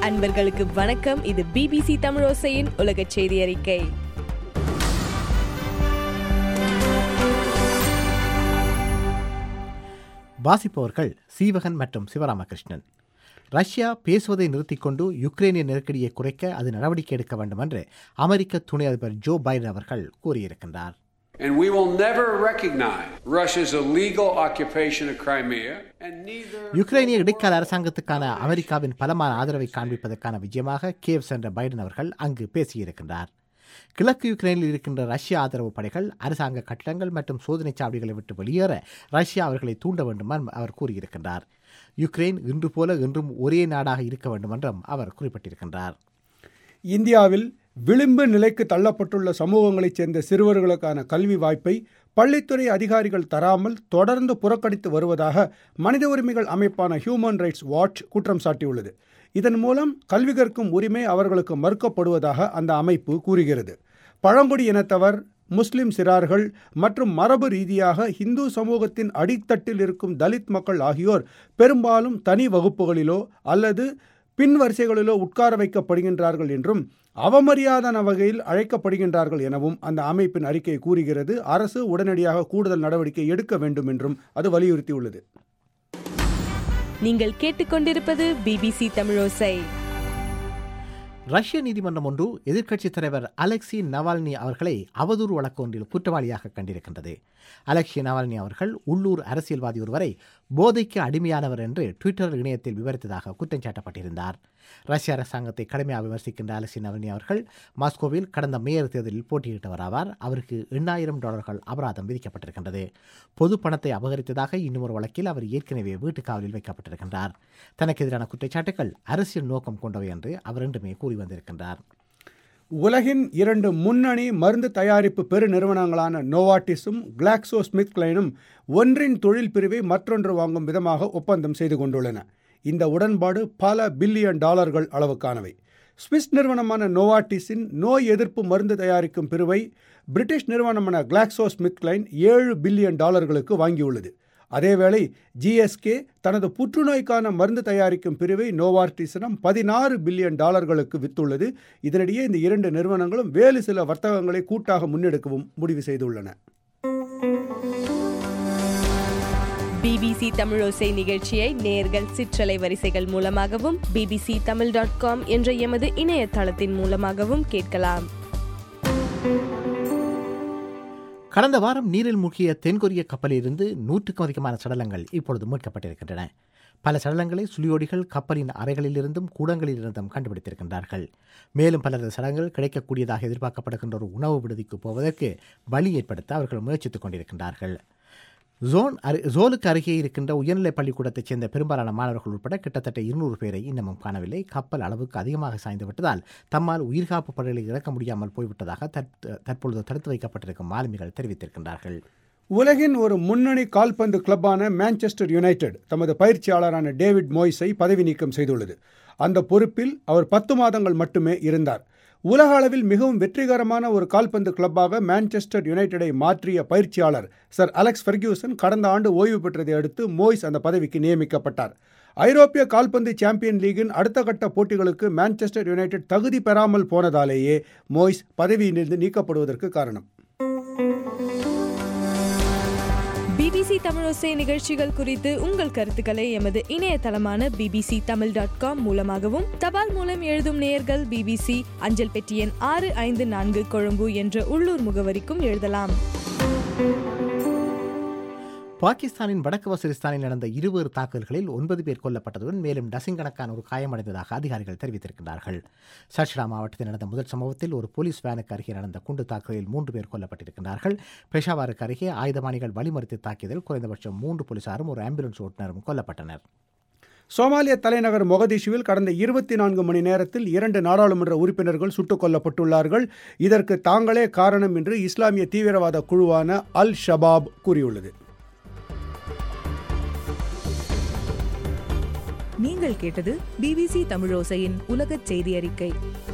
அன்பர்களுக்கு வணக்கம் இது பிபிசி தமிழோசையின் உலக செய்தி அறிக்கை வாசிப்பவர்கள் சீவகன் மற்றும் சிவராமகிருஷ்ணன் ரஷ்யா பேசுவதை நிறுத்திக் கொண்டு யுக்ரைனிய நெருக்கடியை குறைக்க அது நடவடிக்கை எடுக்க வேண்டும் என்று அமெரிக்க துணை அதிபர் ஜோ பைடன் அவர்கள் கூறியிருக்கின்றார் And we will never recognize Russia's illegal occupation of Crimea, and neither. யுக்ரைனிய இடைக்கால அரசாங்கத்துக்கான அமெரிக்காவின் பலமான ஆதரவை காண்பிப்பதற்கான விஜயமாக கேவ் சென்ற பைடன் அவர்கள் அங்கு பேசியிருக்கின்றார் கிழக்கு யுக்ரைனில் இருக்கின்ற ரஷ்ய ஆதரவு படைகள் அரசாங்க கட்டடங்கள் மற்றும் சோதனை சாவடிகளை விட்டு வெளியேற ரஷ்யா அவர்களை தூண்ட வேண்டும் என்று அவர் கூறியிருக்கின்றார் யுக்ரைன் இன்று போல என்றும் ஒரே நாடாக இருக்க வேண்டும் என்றும் அவர் குறிப்பிட்டிருக்கின்றார் இந்தியாவில் விளிம்பு நிலைக்கு தள்ளப்பட்டுள்ள சமூகங்களைச் சேர்ந்த சிறுவர்களுக்கான கல்வி வாய்ப்பை பள்ளித்துறை அதிகாரிகள் தராமல் தொடர்ந்து புறக்கணித்து வருவதாக மனித உரிமைகள் அமைப்பான ஹியூமன் ரைட்ஸ் வாட்ச் குற்றம் சாட்டியுள்ளது இதன் மூலம் கல்வி கற்கும் உரிமை அவர்களுக்கு மறுக்கப்படுவதாக அந்த அமைப்பு கூறுகிறது பழங்குடி இனத்தவர் முஸ்லிம் சிறார்கள் மற்றும் மரபு ரீதியாக இந்து சமூகத்தின் அடித்தட்டில் இருக்கும் தலித் மக்கள் ஆகியோர் பெரும்பாலும் தனி வகுப்புகளிலோ அல்லது பின் வரிசைகளிலோ உட்கார வைக்கப்படுகின்றார்கள் என்றும் அவமரியாதான வகையில் அழைக்கப்படுகின்றார்கள் எனவும் அந்த அமைப்பின் அறிக்கை கூறுகிறது அரசு உடனடியாக கூடுதல் நடவடிக்கை எடுக்க வேண்டும் என்றும் அது வலியுறுத்தியுள்ளது நீங்கள் கேட்டுக்கொண்டிருப்பது பிபிசி தமிழோசை ரஷ்ய நீதிமன்றம் ஒன்று எதிர்க்கட்சித் தலைவர் அலெக்சி நவால்னி அவர்களை அவதூறு வழக்கு ஒன்றில் குற்றவாளியாக கண்டிருக்கின்றது அலெக்சி நவால்னி அவர்கள் உள்ளூர் அரசியல்வாதி ஒருவரை போதைக்கு அடிமையானவர் என்று ட்விட்டர் இணையத்தில் விவரித்ததாக குற்றம் சாட்டப்பட்டிருந்தார் ரஷ்ய அரசாங்கத்தை கடுமையாக விமர்சிக்கின்ற அலெக்சி நவால்னி அவர்கள் மாஸ்கோவில் கடந்த மேயர் தேர்தலில் போட்டியிட்டவர் ஆவார் அவருக்கு எண்ணாயிரம் டாலர்கள் அபராதம் விதிக்கப்பட்டிருக்கின்றது பொது பணத்தை அபகரித்ததாக இன்னும் வழக்கில் அவர் ஏற்கனவே வீட்டுக் காவலில் வைக்கப்பட்டிருக்கின்றார் தனக்கு எதிரான குற்றச்சாட்டுகள் அரசியல் நோக்கம் கொண்டவை என்று அவர் என்றுமே கூறி வந்திருக்கின்றார் உலகின் இரண்டு முன்னணி மருந்து தயாரிப்பு பெருநிறுவனங்களான நோவாட்டிஸும் கிளாக்ஸோ ஸ்மித் கிளைனும் ஒன்றின் தொழில் பிரிவை மற்றொன்று வாங்கும் விதமாக ஒப்பந்தம் செய்து கொண்டுள்ளன இந்த உடன்பாடு பல பில்லியன் டாலர்கள் அளவுக்கானவை ஸ்விஸ் நிறுவனமான நோவாட்டிஸின் நோய் எதிர்ப்பு மருந்து தயாரிக்கும் பிரிவை பிரிட்டிஷ் நிறுவனமான கிளாக்ஸோ ஸ்மித் கிளைன் ஏழு பில்லியன் டாலர்களுக்கு வாங்கியுள்ளது அதேவேளை ஜிஎஸ்கே தனது புற்றுநோய்க்கான மருந்து தயாரிக்கும் பிரிவை நோவார்டிஸிடம் பதினாறு பில்லியன் டாலர்களுக்கு வித்துள்ளது இதனிடையே இந்த இரண்டு நிறுவனங்களும் வேறு சில வர்த்தகங்களை கூட்டாக முன்னெடுக்கவும் முடிவு செய்துள்ளன பிபிசி தமிழோசை நிகழ்ச்சியை நேர்கள் சிற்றலை வரிசைகள் மூலமாகவும் பிபிசி தமிழ் டாட் காம் என்ற எமது இணையதளத்தின் மூலமாகவும் கேட்கலாம் கடந்த வாரம் நீரில் மூழ்கிய தென்கொரிய கப்பலிலிருந்து நூற்றுக்கும் அதிகமான சடலங்கள் இப்பொழுது மீட்கப்பட்டிருக்கின்றன பல சடலங்களை சுழியோடிகள் கப்பலின் அறைகளிலிருந்தும் கூடங்களிலிருந்தும் கண்டுபிடித்திருக்கின்றார்கள் மேலும் பலரது சடலங்கள் கிடைக்கக்கூடியதாக எதிர்பார்க்கப்படுகின்ற ஒரு உணவு விடுதிக்கு போவதற்கு வழி ஏற்படுத்த அவர்கள் முயற்சித்துக் கொண்டிருக்கின்றார்கள் ஜோன் அரு ஜோலுக்கு அருகே இருக்கின்ற உயர்நிலைப் பள்ளிக்கூடத்தைச் சேர்ந்த பெரும்பாலான மாணவர்கள் உட்பட கிட்டத்தட்ட இருநூறு பேரை இன்னமும் காணவில்லை கப்பல் அளவுக்கு அதிகமாக சாய்ந்து விட்டதால் தம்மால் உயிர்காப்பு படைகளை இறக்க முடியாமல் போய்விட்டதாக தற்- தற்பொழுது தடுத்து வைக்கப்பட்டிருக்கும் மாலுமிகள் தெரிவித்திருக்கின்றார்கள் உலகின் ஒரு முன்னணி கால்பந்து கிளப்பான மான்செஸ்டர் யுனைடெட் தமது பயிற்சியாளரான டேவிட் மோய்ஸை பதவி நீக்கம் செய்துள்ளது அந்த பொறுப்பில் அவர் பத்து மாதங்கள் மட்டுமே இருந்தார் உலக அளவில் மிகவும் வெற்றிகரமான ஒரு கால்பந்து கிளப்பாக மான்செஸ்டர் யுனைடெடை மாற்றிய பயிற்சியாளர் சர் அலெக்ஸ் ஃபெர்கியூசன் கடந்த ஆண்டு ஓய்வு பெற்றதை அடுத்து மோய்ஸ் அந்த பதவிக்கு நியமிக்கப்பட்டார் ஐரோப்பிய கால்பந்து சாம்பியன் லீகின் அடுத்த கட்ட போட்டிகளுக்கு மான்செஸ்டர் யுனைடெட் தகுதி பெறாமல் போனதாலேயே மோய்ஸ் பதவியிலிருந்து நீக்கப்படுவதற்கு காரணம் பிபிசி தமிழோசை நிகழ்ச்சிகள் குறித்து உங்கள் கருத்துக்களை எமது இணையதளமான பிபிசி தமிழ் டாட் காம் மூலமாகவும் தபால் மூலம் எழுதும் நேயர்கள் பிபிசி அஞ்சல் பெட்டி எண் ஆறு ஐந்து நான்கு கொழும்பு என்ற உள்ளூர் முகவரிக்கும் எழுதலாம் பாகிஸ்தானின் வடக்கு வசிரிஸ்தானில் நடந்த இருவேறு தாக்குதல்களில் ஒன்பது பேர் கொல்லப்பட்டதுடன் மேலும் டசின் கணக்கான ஒரு காயமடைந்ததாக அதிகாரிகள் தெரிவித்திருக்கிறார்கள் சர்ஷிடா மாவட்டத்தில் நடந்த முதல் சம்பவத்தில் ஒரு போலீஸ் வேனுக்கு அருகே நடந்த குண்டு தாக்குதலில் மூன்று பேர் கொல்லப்பட்டிருக்கிறார்கள் பெஷாவாருக்கு அருகே ஆயுதபாணிகள் வழிமறித்து தாக்கியதில் குறைந்தபட்சம் மூன்று போலீசாரும் ஒரு ஆம்புலன்ஸ் ஓட்டுநரும் கொல்லப்பட்டனர் சோமாலிய தலைநகர் மொகதிஷுவில் கடந்த இருபத்தி நான்கு மணி நேரத்தில் இரண்டு நாடாளுமன்ற உறுப்பினர்கள் சுட்டுக் கொல்லப்பட்டுள்ளார்கள் இதற்கு தாங்களே காரணம் என்று இஸ்லாமிய தீவிரவாத குழுவான அல் ஷபாப் கூறியுள்ளது நீங்கள் கேட்டது பிபிசி தமிழோசையின் உலகச் செய்தி அறிக்கை